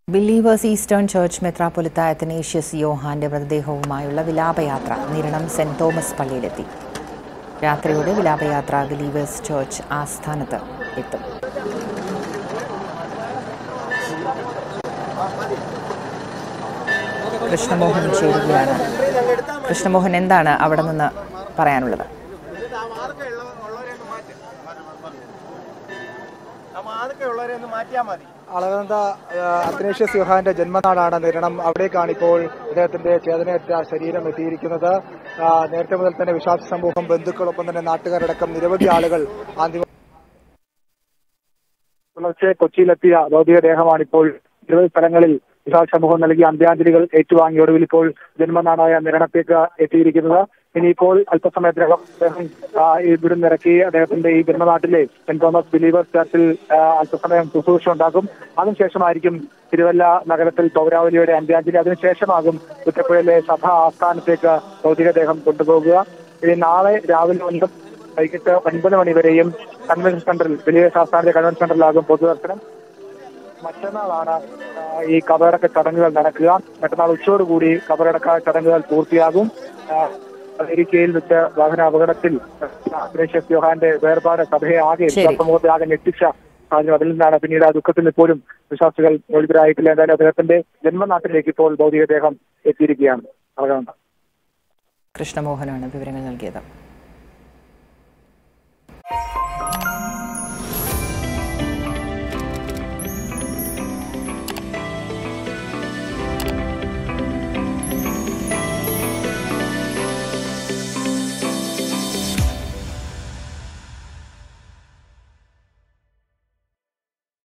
Believers eastern church മെത്രാപ്പൊലിത്ത Athanasius യോഹാന്റെ മൃതദേഹവുമായുള്ള വിലാപയാത്ര നിരണം സെന്റ് തോമസ് പള്ളിയിലെത്തി രാത്രിയോടെ വിലാപയാത്ര ബിലീവേഴ്സ് ചർച്ച് ആസ്ഥാനത്ത് എത്തും കൃഷ്ണമോഹൻ ചേരുകയാണ് കൃഷ്ണമോഹൻ എന്താണ് അവിടെ നിന്ന് പറയാനുള്ളത് ഉള്ളവരെ ഒന്ന് മാറ്റിയാൽ മതി അളകനന്ദ അത്തനേഷ്യസ് യുഹാന്റെ ജന്മനാടാണ് നിരണം അവിടേക്കാണ് ഇപ്പോൾ ഇദ്ദേഹത്തിന്റെ ചേതനയറ്റ ശരീരം എത്തിയിരിക്കുന്നത് ആ, നേരത്തെ മുതൽ തന്നെ വിശ്വാസ സമൂഹം ബന്ധുക്കളൊപ്പം തന്നെ നാട്ടുകാരടക്കം നിരവധി ആളുകൾ അന്തിമ പുലർച്ചെ കൊച്ചിയിലെത്തിയ ഭൗതികദേഹമാണ് ഇപ്പോൾ നിരവധി സ്ഥലങ്ങളിൽ വിശ്വാസ സമൂഹം നൽകിയ അന്ത്യാഞ്ജലികൾ ഏറ്റുവാങ്ങി ഒടുവിൽ ഇപ്പോൾ ജന്മനാടായ നിരണത്തേക്ക് എത്തിയിരിക്കുന്നത് ഇനിയിപ്പോൾ അല്പസമയത്തിനകം അദ്ദേഹം ആ, ഇവിടുന്ന് ഇറക്കി അദ്ദേഹത്തിന്റെ ഈ ജന്മനാട്ടിലെ സെന്റ് തോമസ് ബിലീവേഴ്സ് ചർച്ചിൽ ആ, അല്പസമയം ശുശ്രൂഷ ഉണ്ടാകും അതിനുശേഷമായിരിക്കും തിരുവല്ല നഗരത്തിൽ പൗരാവലിയുടെ അന്ത്യാഞ്ജലി അതിനുശേഷമാകും കുറ്റപ്പുഴയിലെ സഭ ആസ്ഥാനത്തേക്ക് ഭൗതികദേഹം കൊണ്ടുപോകുക ഇനി നാളെ രാവിലെ ഒൻപത് വൈകിട്ട് ഒൻപത് മണി വരെയും കൺവെൻഷൻ സെന്ററിൽ വലിയ ആസ്ഥാനത്തെ കൺവെൻഷൻ സെന്ററിലാകും പൊതുദർശനം മറ്റന്നാളാണ് ആ, ഈ കബറടക്ക ചടങ്ങുകൾ നടക്കുക മറ്റന്നാൾ ഉച്ചയോടുകൂടി കബറടക്ക ചടങ്ങുകൾ പൂർത്തിയാകും ആ, അമേരിക്കയിൽ വെച്ച് വാഹന അപകടത്തിൽ ഗ്രേഷ്യസ് യോഹാന്റെ വേർപാട് സഭയെ ആകെ ശരി. സമൂഹത്തെ ആകെ ഞെട്ടിച്ച സാഹചര്യം അതിൽ നിന്നാണ് പിന്നീട് ആ ദുഃഖത്തിൽ ഇപ്പോഴും വിശ്വാസികൾ മോചിതരായിട്ടില്ല എന്തായാലും അദ്ദേഹത്തിന്റെ ജന്മനാട്ടിലേക്ക് ഇപ്പോൾ ഭൗതികദേഹം എത്തിയിരിക്കുകയാണ് അളകനന്ദ കൃഷ്ണമോഹനാണ് വിവരങ്ങൾ നൽകിയത്